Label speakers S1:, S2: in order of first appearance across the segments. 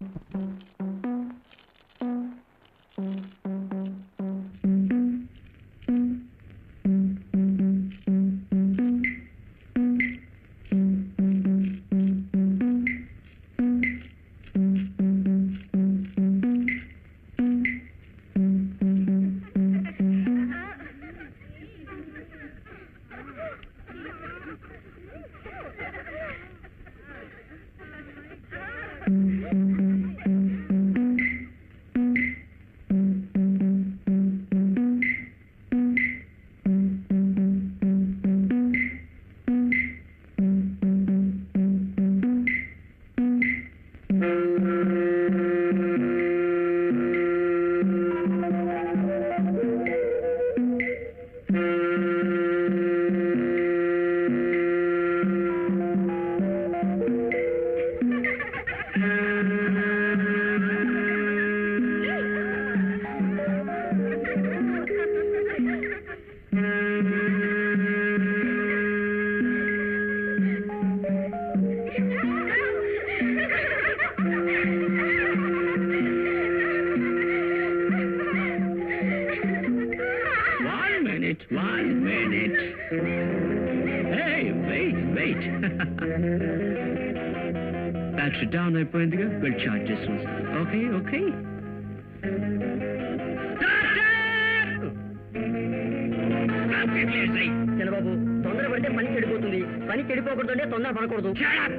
S1: One minute, one minute. Hey, wait, wait. Battery down అయిపోయిందిగా వెళ్ళి charge చేసి వస్తాను ఓకే ఓకే
S2: చంద్రబాబు తొందర పడితే పని చెడిపోతుంది పని చెడిపోకూడదంటే తొందర పడకూడదు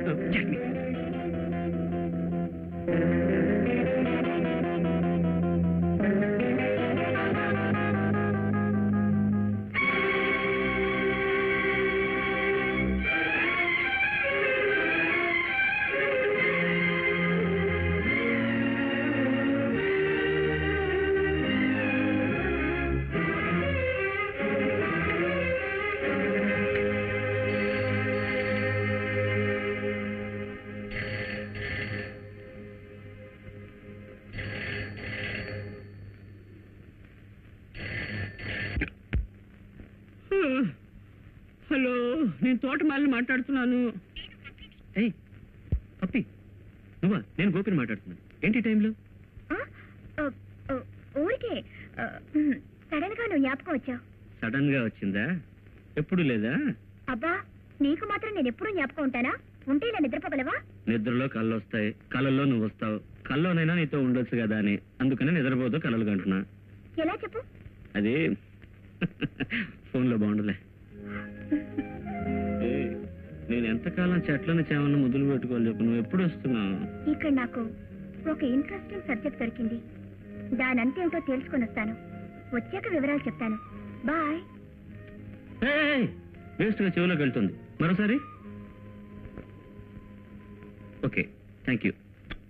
S1: హలో నేను తోటమాలిని మాట్లాడుతున్నాను ఏయ్ పప్పి నువ్వా నేను గోపిని మాట్లాడుతున్నాను ఏంటి ఈ టైంలో
S3: ఊరికే సడన్ గా నువ్వు జ్ఞాపకం వచ్చావు
S1: సడన్ గా వచ్చిందా ఎప్పుడు లేదా
S3: అబ్బా నీకు మాత్రం నేను ఎప్పుడూ జ్ఞాపకం ఉంటానా ఉంటే ఇలా నిద్రపోగలవా
S1: నిద్రలో కళ్ళు వస్తాయి కళ్ళల్లో నువ్వు వస్తావు కల్లోనైనా నీతో ఉండొచ్చు కదా అని అందుకనే నిద్రపోతూ కలలు కంటున్నా
S3: ఎలా చెప్పు
S1: అది ఫోన్లో బాగుండలే ఏయ్, నేను ఎంతకాలం చెట్లను చేమన్న ముద్దులు పెట్టుకోవాలి చెప్పు నువ్వు ఎప్పుడు వస్తున్నావు
S3: ఇక్కడ నాకు ఒక ఇంట్రెస్టింగ్ సబ్జెక్ట్ దొరికింది దాని అంతేమిటో తేల్చుకొని వస్తాను వచ్చాక వివరాలు చెప్తాను బాయ్
S1: వేస్ట్ గా చెవిలోకి వెళ్తుంది మరోసారి ఓకే థ్యాంక్ యూ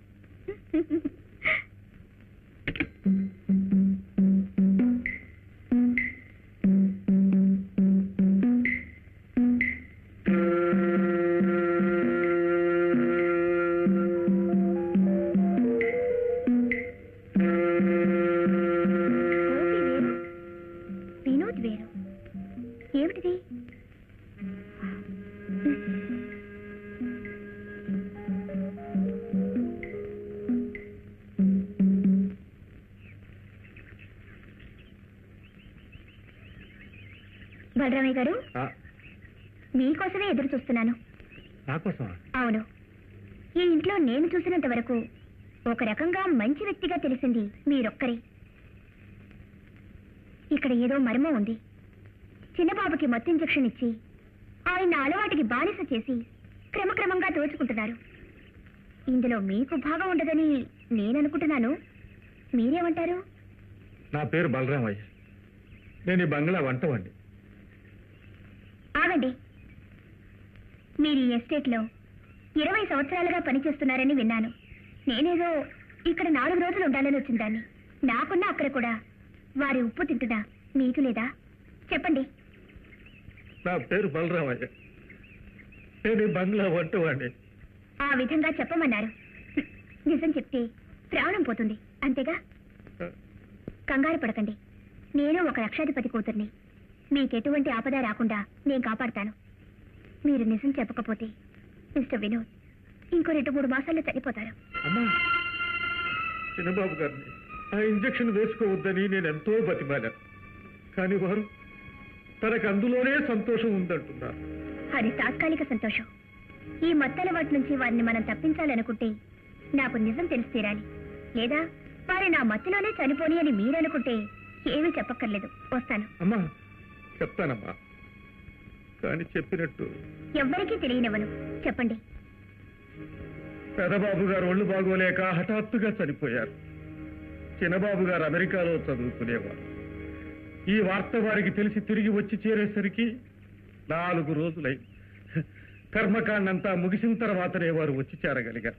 S3: గోపి వేరు వినోద్ వేరు ఏమిటిది బలరామయ్య గారు మీకోసమే ఎదురు చూస్తున్నాను
S4: నాకోసమా
S3: అవును ఈ ఇంట్లో నేను చూసినంత వరకు ఒక రకంగా మంచి వ్యక్తిగా తెలిసింది మీరొక్కరే ఇక్కడ ఏదో మర్మం ఉంది చిన్నబాబుకి మత్తు ఇంజెక్షన్ ఇచ్చి ఆయన అలవాటుకి బానిస చేసి క్రమక్రమంగా దోచుకుంటున్నారు ఇందులో మీకు భాగం ఉండదని నేను అనుకుంటున్నాను మీరేమంటారు
S4: నా పేరు బలరామయ్య నేను ఈ బంగ్లా వంటవండి
S3: ఆగండి మీరు ఈ ఎస్టేట్లో ఇరవై సంవత్సరాలుగా పనిచేస్తున్నారని విన్నాను నేనేదో ఇక్కడ నాలుగు రోజులు ఉండాలని వచ్చిందాన్ని నాకున్న అక్కడ కూడా వారి ఉప్పు తింటున్నా మీకు లేదా చెప్పండి
S4: నా పేరు బలరామయ్య నేను ఈ బంగ్లా వంటవాడిని
S3: ఆ విధంగా చెప్పమన్నారు హ్మ్. నిజం చెప్తే ప్రాణం పోతుంది అంతేగా కంగారు పడకండి నేను ఒక లక్షాధిపతి కూతుర్ని మీకెటువంటి ఆపద రాకుండా నేను కాపాడతాను మీరు నిజం చెప్పకపోతే మిస్టర్ వినోద్ ఇంకో రెండు మూడు మాసాల్లో చనిపోతారు
S4: అమ్మా చిన్నబాబు గారిని ఆ ఇంజెక్షన్ వేసుకోవద్దని నేను ఎంతో బతిమాలాను కానీ వారు తనకు అందులోనే సంతోషం ఉందంటున్నారు
S3: అది తాత్కాలిక సంతోషం ఈ మత్తలవాటి నుంచి వారిని మనం తప్పించాలనుకుంటే నాకు నిజం తెలిసి తీరాలి లేదా వారి నా మత్తులోనే చనిపోని అని మీరనుకుంటే ఏమీ చెప్పక్కర్లేదు వస్తాను
S4: అమ్మా చెప్తానమ్మా కానీ చెప్పినట్టు
S3: ఎవ్వరికీ తెలియనివ్వను చెప్పండి
S4: పెదబాబు గారు ఒళ్ళు బాగోలేక హఠాత్తుగా చనిపోయారు చిన్నబాబు గారు అమెరికాలో చదువుకునేవారు ఈ వార్త వారికి తెలిసి తిరిగి వచ్చి చేరేసరికి నాలుగు రోజులై కర్మకాండంతా ముగిసిన తర్వాతనే వారు వచ్చి చేరగలిగారు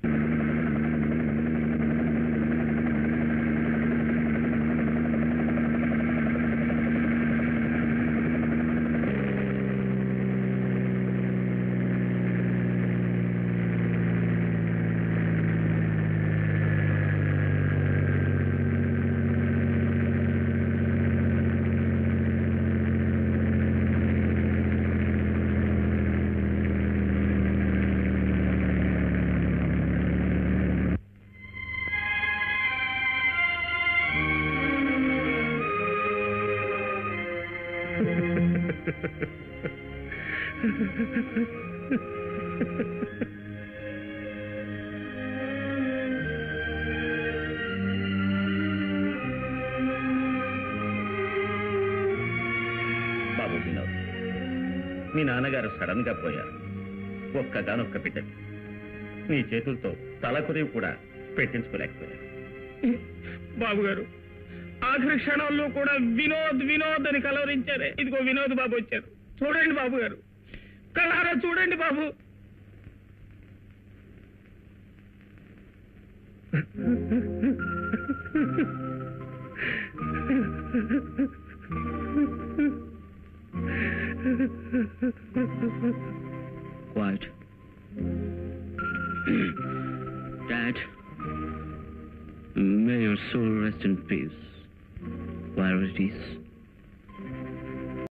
S1: బాబు వినోద్ మీ నాన్నగారు సడన్ గా పోయారు ఒక్కగానొక్క బిడ్డని నీ చేతులతో తలకురివి కూడా పెట్టించుకోలేకపోయారు
S5: బాబు గారు ఆఖరి క్షణాల్లో కూడా వినోద్ వినోద్ అని కలవరించారే ఇదిగో వినోద్ బాబు వచ్చారు చూడండి బాబు గారు కళ్ళారా చూడండి బాబు
S1: Quiet. Dad, may your soul rest in peace, where it is.